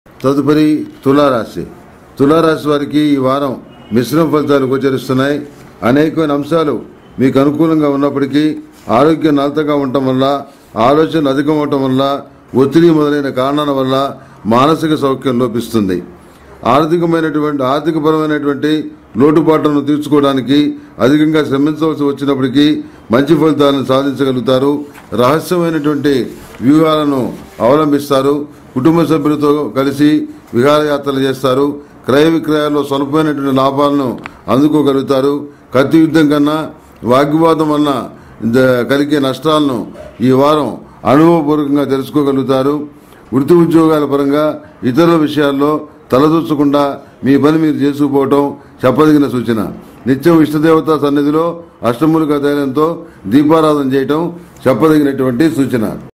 తదుపరి తులారాశి తులారాశి వారికి ఈ వారం మిశ్రమ ఫలితాలు గోచరిస్తున్నాయి అనేకమైన అంశాలు మీకు అనుకూలంగా ఉన్నప్పటికీ ఆరోగ్యం నలతగా ఉండటం వల్ల ఆలోచన అధికం అవటం వల్ల ఒత్తిడి మొదలైన కారణాల వల్ల మానసిక సౌఖ్యం లోపిస్తుంది ఆర్థికమైనటువంటి ఆర్థికపరమైనటువంటి లోటుపాట్లను తీర్చుకోవడానికి అధికంగా శ్రమించవలసి వచ్చినప్పటికీ మంచి ఫలితాలను సాధించగలుగుతారు రహస్యమైనటువంటి వ్యూహాలను అవలంబిస్తారు కుటుంబ సభ్యులతో కలిసి విహారయాత్రలు చేస్తారు క్రయ విక్రయాల్లో స్వల్పమైనటువంటి లాభాలను అందుకోగలుగుతారు కత్తి యుద్ధం కన్నా వాగ్వివాదం వలన ద- కలిగే నష్టాలను ఈ వారం అనుభవపూర్వకంగా తెలుసుకోగలుగుతారు వృత్తి ఉద్యోగాల పరంగా ఇతరుల విషయాల్లో తలదూర్చకుండా మీ పని మీరు చేసుకుపోవటం చెప్పదగిన సూచన నిత్యం ఇష్టదేవత సన్నిధిలో అష్టములుగా తైలంతో దీపారాధన చేయటం చెప్పదగినటువంటి సూచన